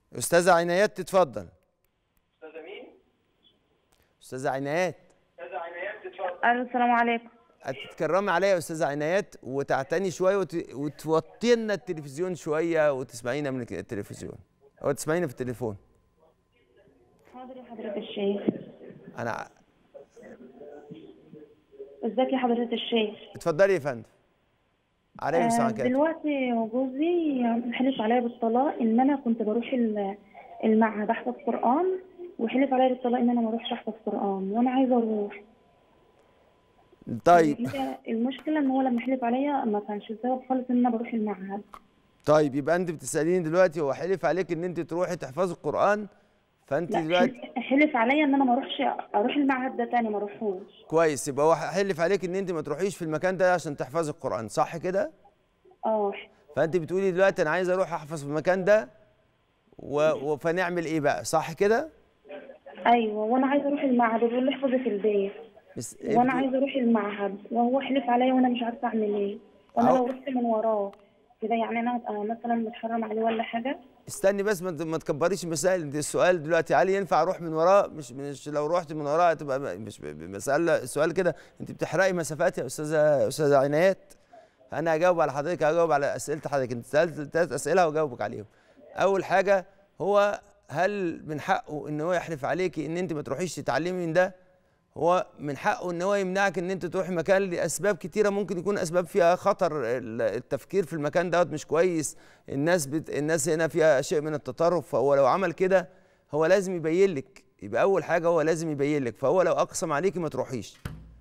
استاذه عنايات تتفضل استاذه مين؟ استاذه عنايات استاذه عنايات تتفضل الو السلام عليكم هتتكرمي عليا يا استاذه عنايات وتعتني شويه وت... وتوطي لنا التلفزيون شويه وتسمعينا من التلفزيون او تسمعينا في التليفون حاضر يا حضرة الشيخ انا ازيك يا حضرة الشيخ اتفضلي يا فندم عليكم آه السلام كده دلوقتي جوزي حلف عليا بالطلاق ان انا كنت بروح ال- المعهد احفظ قرآن وحلف عليا بالطلاق ان انا ما اروحش احفظ قرآن وانا عايزة اروح طيب هي المشكلة ان هو لما حلف عليا ما كانش السبب خالص ان انا بروح المعهد طيب يبقى انت بتساليني دلوقتي هو حلف عليك ان انت تروحي تحفظي القران فانت لا دلوقتي حل- حلف عليا ان انا ما اروحش اروح المعهد ده تاني ما اروحوش كويس يبقى هو حلف عليك ان انت ما تروحيش في المكان ده عشان تحفظي القران صح كده اه فانت بتقولي دلوقتي انا عايز اروح احفظ في المكان ده و... و... فنعمل ايه بقى صح كده ايوه وانا عايزة اروح المعهد وبيقول لي احفظي في البيت بس وانا عايزه اروح المعهد وهو حلف عليا وانا مش عارفه اعمل ايه وانا أهو. لو رحت من وراه كده يعني انا هبقى مثلا متحرم عليه ولا حاجه استني بس ما ت- ما تكبريش المسائل دي السؤال دلوقتي هل ينفع اروح من وراه مش مش لو رحت من وراه هتبقى م- مش ب- ب- مسألة السؤال كده انت بتحرقي مسافات يا استاذه استاذه عنايات انا هجاوب على حضرتك هجاوب على اسئله حضرتك انت سالت ثلاث اسئله وجاوبك عليهم اول حاجه هو هل من حقه ان هو يحلف عليكي ان انت ما تروحيش تتعلمي من ده هو من حقه ان هو يمنعك ان انت تروحي مكان لاسباب كتيره ممكن يكون اسباب فيها خطر ال- التفكير في المكان دوت مش كويس الناس بت... الناس هنا فيها شيء من التطرف فهو لو عمل كده هو لازم يبين لك يبقى اول حاجه هو لازم يبين لك فهو لو اقسم عليكي ما تروحيش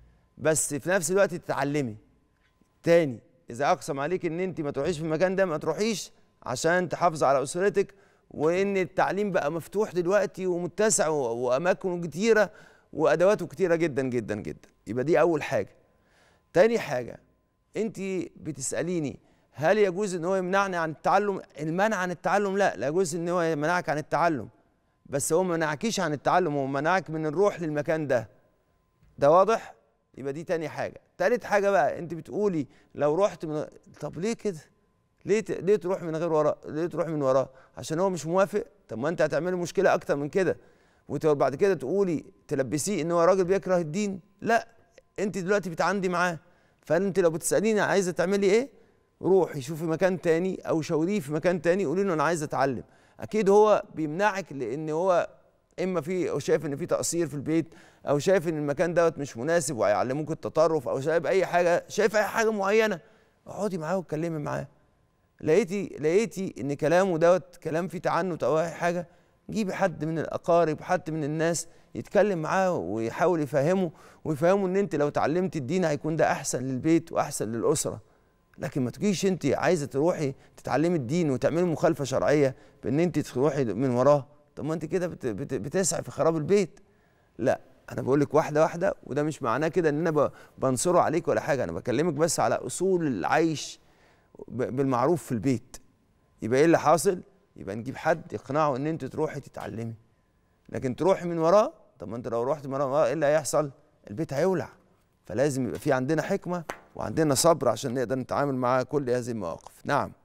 بس في نفس الوقت تتعلمي تاني اذا اقسم عليك ان انت ما تروحيش في المكان ده ما تروحيش عشان تحافظ على اسرتك وان التعليم بقى مفتوح دلوقتي ومتسع و- واماكنه كتيره وادواته كتيره جدا جدا جدا يبقى دي اول حاجه تاني حاجه انت بتساليني هل يجوز ان هو يمنعني عن التعلم المنع عن التعلم لا لا يجوز ان هو يمنعك عن التعلم بس هو ما منعكيش عن التعلم هو منعك من الروح للمكان ده ده واضح يبقى دي تاني حاجه تالت حاجه بقى انت بتقولي لو رحت من طب ليه كده ليه ت... ليه تروح من غير وراه ليه تروح من وراه عشان هو مش موافق طب ما انت هتعملي مشكله اكتر من كده وبعد كده تقولي تلبسيه ان هو راجل بيكره الدين لا انت دلوقتي بتعندي معاه فانت لو بتساليني عايزه تعملي ايه روحي شوفي مكان تاني او شاوريه في مكان تاني قولي له انا عايز اتعلم اكيد هو بيمنعك لان هو اما في او شايف ان في تقصير في البيت او شايف ان المكان دوت مش مناسب وهيعلموك التطرف او شايف اي حاجه شايف اي حاجه معينه اقعدي معاه واتكلمي معاه لقيتي لقيتي ان كلامه دوت كلام فيه تعنت او اي حاجه جيبي حد من الاقارب حد من الناس يتكلم معاه ويحاول يفهمه ويفهمه ان انت لو اتعلمت الدين هيكون ده احسن للبيت واحسن للاسره لكن ما تجيش انت عايزه تروحي تتعلمي الدين وتعملي مخالفه شرعيه بان انت تروحي من وراه طب ما انت كده بت بت بتسعي في خراب البيت لا انا بقول لك واحده واحده وده مش معناه كده ان انا ب- بنصره عليك ولا حاجه انا بكلمك بس على اصول العيش ب- بالمعروف في البيت يبقى ايه اللي حاصل يبقى نجيب حد يقنعه ان انت تروحي تتعلمي لكن تروحي من وراه طب ما انت لو رحت من وراه ايه اللي هيحصل البيت هيولع فلازم يبقى في عندنا حكمه وعندنا صبر عشان نقدر نتعامل مع كل هذه المواقف نعم